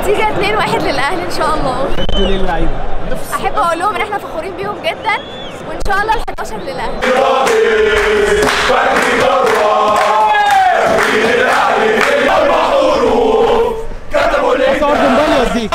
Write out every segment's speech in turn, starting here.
النتيجه 2 1 للاهلي ان شاء الله دول اللعيبه احب اقول لهم ان احنا فخورين بيهم جدا وان شاء الله ال 11 للاهلي بس ارض مبالي يوديك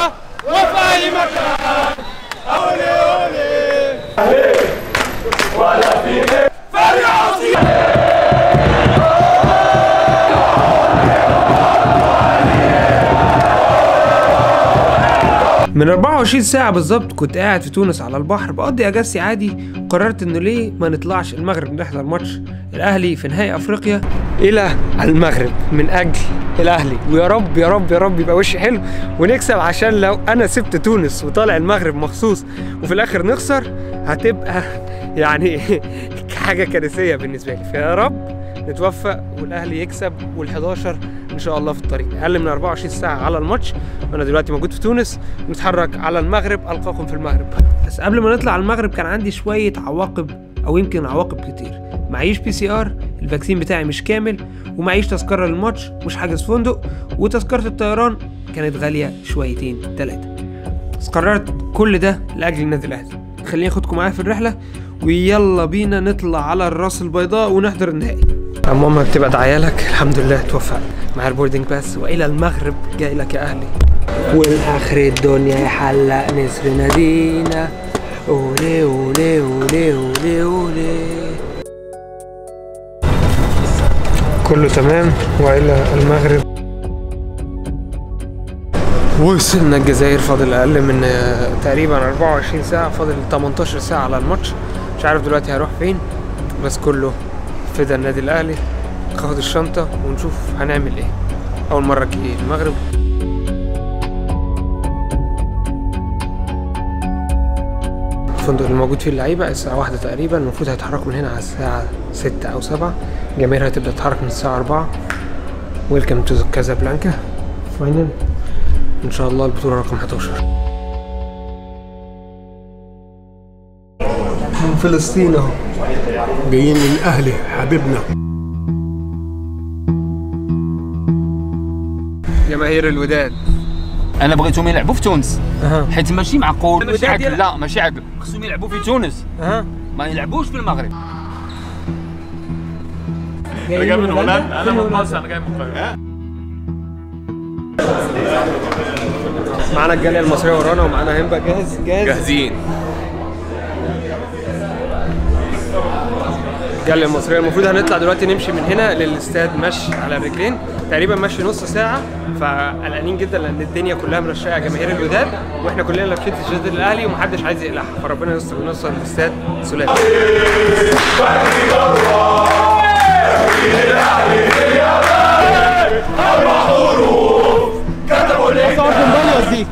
من 24 ساعة بالظبط كنت قاعد في تونس على البحر بقضي اجازتي عادي قررت انه ليه ما نطلعش المغرب نحضر ماتش الاهلي في نهائي افريقيا الى المغرب من اجل الاهلي ويا رب يا رب يا رب يبقى وشي حلو ونكسب عشان لو انا سبت تونس وطالع المغرب مخصوص وفي الاخر نخسر هتبقى يعني حاجة كارثية بالنسبة لي فيا رب نتوفق والاهلي يكسب وال11 ان شاء الله في الطريق اقل من 24 ساعه على الماتش وانا دلوقتي موجود في تونس نتحرك على المغرب القاكم في المغرب بس قبل ما نطلع على المغرب كان عندي شويه عواقب او يمكن عواقب كتير معيش بي سي ار الفاكسين بتاعي مش كامل ومعيش تذكره للماتش مش حاجز فندق وتذكره الطيران كانت غاليه شويتين ثلاثه بس قررت كل ده لاجل النادي الاهلي خليني اخدكم معايا في الرحله ويلا بينا نطلع على الراس البيضاء ونحضر النهائي ماما بتبقى دعايه لك الحمد لله توفقت مع البوردنج باس والى المغرب جاي لك يا اهلي والاخر الدنيا يحلق نسر نادينا اولي اولي اولي اولي اولي كله تمام والى المغرب وصلنا الجزائر فاضل اقل من آه، تقريبا 24 ساعه فاضل 18 ساعه على الماتش مش عارف دلوقتي هروح فين بس كله فدا النادي الاهلي ناخد الشنطه ونشوف هنعمل ايه اول مره جي المغرب الفندق اللي موجود فيه اللعيبه الساعه واحدة تقريبا المفروض هيتحركوا من هنا على الساعه ستة او سبعة الجماهير هتبدا تتحرك من الساعه أربعة ويلكم تو كازابلانكا فاينل ان شاء الله البطوله رقم 11 من فلسطين اهو جايين من اهلي حبيبنا جماهير الوداد انا بغيتهم يلعبوا في تونس اها حيت ماشي معقول ماشي الوداد عقل يلعب. لا ماشي عقل خصهم يلعبوا في تونس اها ما يلعبوش في المغرب جاي من هولندا انا من مصر انا جاي من القاهره معانا الجاليه المصريه ورانا ومعانا هيمبا جاهز جاهز جاهزين الجاليه المصريه المفروض هنطلع دلوقتي نمشي من هنا للاستاد مشي على الرجلين تقريبا مشي نص ساعه فقلقانين جدا لان الدنيا كلها مرشقه جماهير الوداد واحنا كلنا لابسين تيشيرت الاهلي ومحدش عايز يقلعها فربنا يستر ونوصل للاستاد سلام بس ارض مبالي يوديك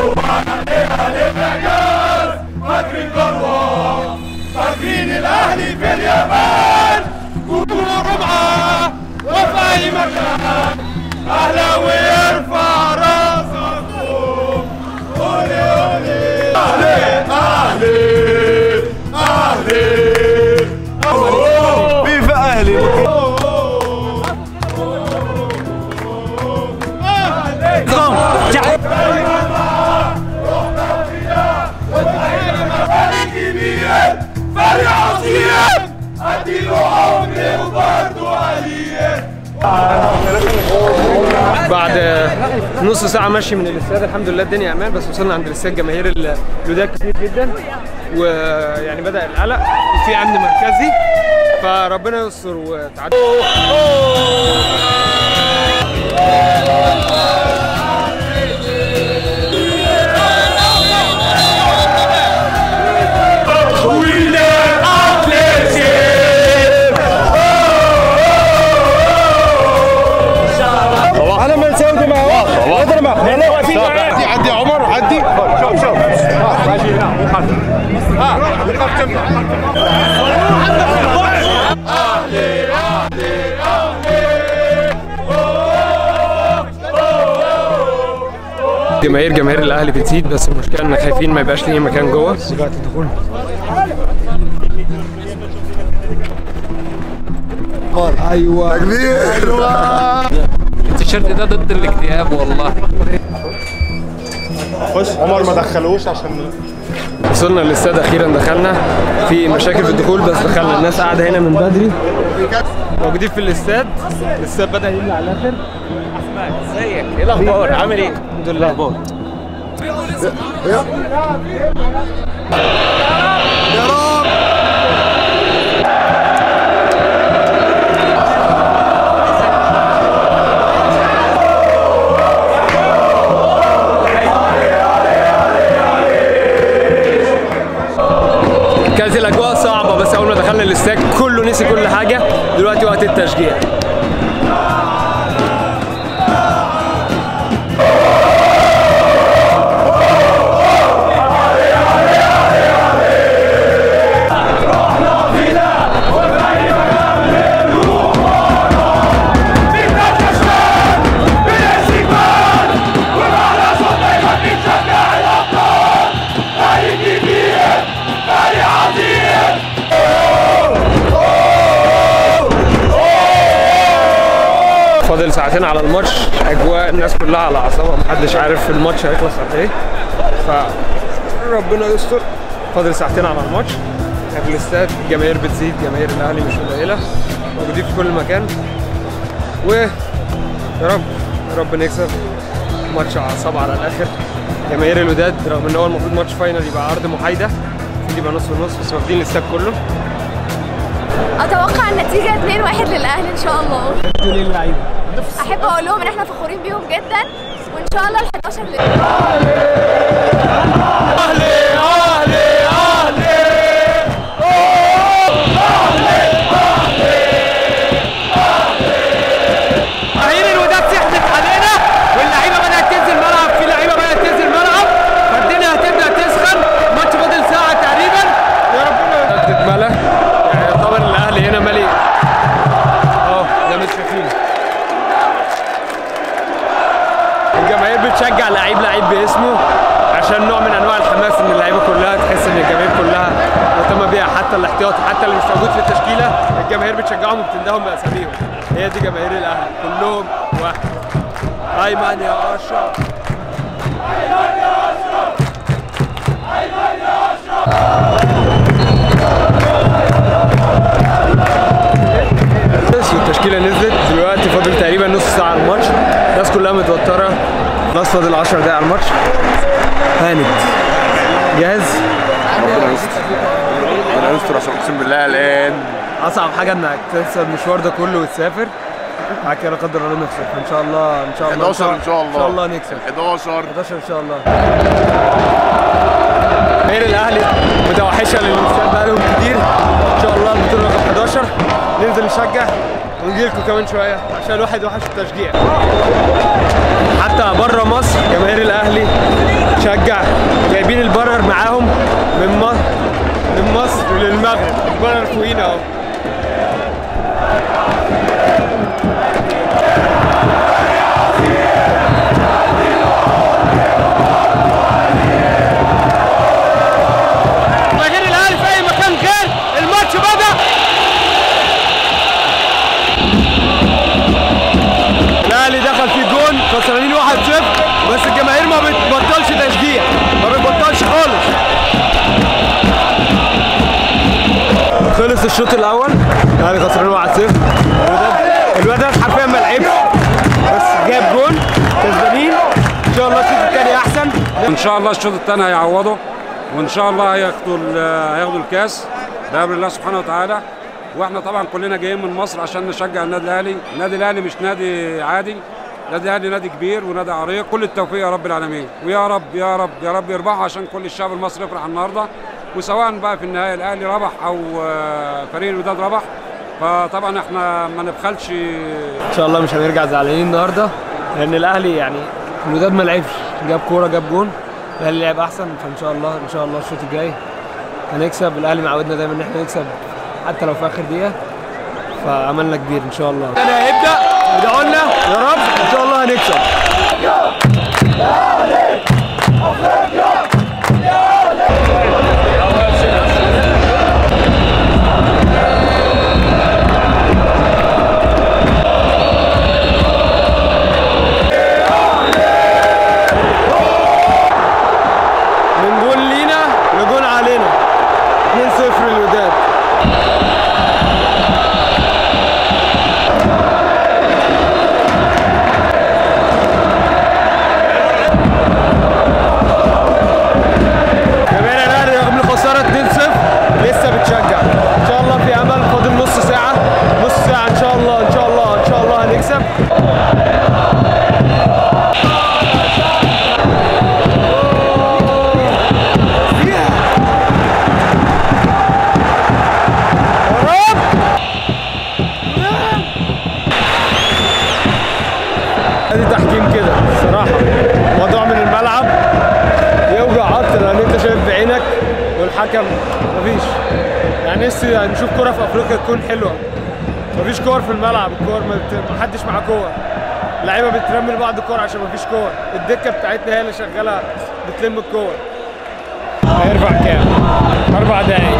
بعد نص ساعة مشي من الاستاد الحمد لله الدنيا امان بس وصلنا عند الاستاد جماهير ال- الوداد كتير جدا ويعني بدأ القلق وفي امن مركزي فربنا يستر وتعدي انا من سعودي معه اضرب معه انا واقفين عدي عدي عمر عدي شوف شوف جماهير جماهير الاهلي بتزيد بس المشكله ان خايفين ما يبقاش ليه مكان جوه دلوقتي الدخول ايوه التيشيرت ده ضد الاكتئاب والله خش عمر ما دخلوش عشان وصلنا للاستاد اخيرا دخلنا في مشاكل في الدخول بس دخلنا الناس قاعده هنا من بدري موجودين في الاستاد الاستاد بدا يملى على الاخر ازيك ايه الاخبار عامل ايه الحمد لله اخبار كانت الاجواء صعبه بس اول ما دخلنا الاستاد كله نسي كل حاجه دلوقتي وقت التشجيع فاضل ساعتين على الماتش اجواء الناس كلها على اعصابها محدش عارف الماتش هيخلص قد ايه ف ربنا يستر فاضل ساعتين على الماتش احنا في الاستاد الجماهير بتزيد جماهير الاهلي مش قليله موجودين في كل مكان و يا رب يا رب نكسب ماتش اعصاب على الاخر جماهير الوداد رغم ان هو المفروض ماتش فاينل يبقى عرض محايده المفروض يبقى نص ونص بس واخدين الاستاد كله اتوقع النتيجه 2-1 للاهلي ان شاء الله دول اللعيبه احب اقول لهم ان احنا فخورين بيهم جدا وان شاء الله ال 11 للاهلي جماهير الوداد سحبت علينا واللعيبه بدات تنزل ملعب في لعيبه بدات تنزل ملعب فالدنيا هتبدا تسخن الماتش فاضل ساعه تقريبا يا ربنا تتملى يعني يعتبر الاهلي هنا مليء اه زي ما انتم شايفين الجماهير بتشجع لعيب لعيب باسمه عشان نوع من انواع الحماس ان اللعيبه كلها تحس ان الجماهير كلها مهتمه بيها حتى الاحتياطي حتى اللي مش موجود في التشكيله الجماهير بتشجعهم وبتندههم باساميهم هي دي جماهير الاهلي كلهم واحد ايمن يا اشرف بس والتشكيله نزلت دلوقتي فاضل تقريبا نص ساعه على الماتش الناس كلها متوتره خلاص فاضل 10 دقايق على الماتش هاند جاهز ربنا يستر ربنا يستر عشان اقسم بالله قلقان اصعب حاجه انك تنسى المشوار ده كله وتسافر بعد كده لا قدر الله نخسر ان شاء الله ان شاء الله 11 ان شاء الله ان شاء الله نكسب 11 11 ان شاء الله غير الاهلي متوحشه للاستاد بقالهم كتير ان شاء الله البطوله رقم 11 ننزل نشجع ونجي لكم كمان شويه عشان الواحد وحش التشجيع حتى بره مصر جماهير الاهلي تشجع جايبين البرر معاهم من مصر من مصر للمغرب البرر فوقينا اهو جماهير الاهلي في اي مكان غير الماتش بدا الاهلي دخل في جون خسرانين 1-0 بس الجماهير ما بتبطلش تشجيع ما بتبطلش خالص خلص الشوط الاول الاهلي خسرانين 1-0 الوداد الوداد حرفيا ما لعبش بس جاب جون كسبانين ان شاء الله الشوط الثاني احسن ان شاء الله الشوط الثاني هيعوضوا وان شاء الله هياخدوا ال- هياخدوا الكاس بامر الله سبحانه وتعالى واحنا طبعا كلنا جايين من مصر عشان نشجع النادي الاهلي النادي الاهلي مش نادي عادي النادي الاهلي نادي كبير ونادي عريق كل التوفيق يا رب العالمين ويا رب يا رب يا رب يربحوا عشان كل الشعب المصري يفرح النهارده وسواء بقى في النهايه الاهلي ربح او آه، فريق الوداد ربح فطبعا احنا ما نبخلش ان شاء الله مش هنرجع زعلانين النهارده لان الاهلي يعني الوداد ما لعبش جاب كوره جاب جون الاهلي لعب احسن فان شاء الله ان شاء الله الشوط الجاي هنكسب الاهلي معودنا دايما ان احنا نكسب حتى لو في اخر دقيقه فاملنا كبير ان شاء الله انا هيبدا ادعوا لنا يا رب ان شاء الله هنكسب ادي تحكيم كده الصراحه موضوع من الملعب يوجع اكتر لان انت شايف بعينك والحكم مفيش يعني نفسي نشوف كرة في افريقيا تكون حلوه مفيش كور في الملعب الكور ما بت- محدش معاه كور اللعيبه بترمي لبعض الكور عشان مفيش كور الدكه بتاعتنا هي اللي شغاله بتلم الكور هيرفع كام؟ اربع دقايق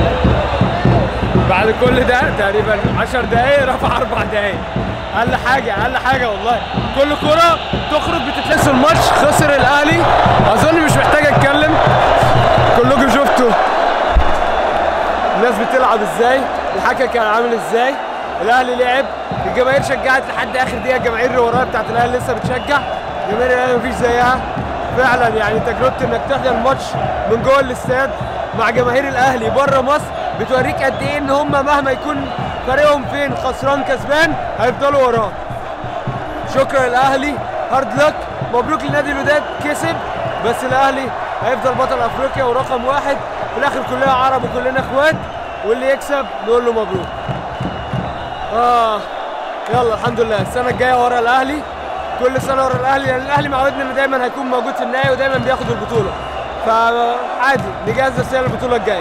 بعد كل ده تقريبا 10 دقايق رفع اربع دقايق اقل حاجه اقل حاجه والله كل كره تخرج بتتلسع الماتش خسر الاهلي اظن مش محتاج اتكلم كلكم شفتوا الناس بتلعب ازاي الحكم كان عامل ازاي الاهلي لعب الجماهير شجعت لحد اخر دقيقه الجماهير اللي وراها بتاعت الاهلي لسه بتشجع جماهير الاهلي مفيش زيها فعلا يعني تجربه انك تحضر الماتش من جوه الاستاد مع جماهير الاهلي بره مصر بتوريك قد ايه ان هم مهما يكون فريقهم فين خسران كسبان هيفضلوا وراه شكرا الاهلي هارد لك مبروك لنادي الوداد كسب بس الاهلي هيفضل بطل افريقيا ورقم واحد في الاخر كلنا عرب وكلنا اخوات واللي يكسب نقول له مبروك اه يلا الحمد لله السنه الجايه ورا الاهلي كل سنه ورا الاهلي لان الاهلي معودنا انه دايما هيكون موجود في النهائي ودايما بياخد البطوله فعادي نجهز نفسنا للبطوله الجايه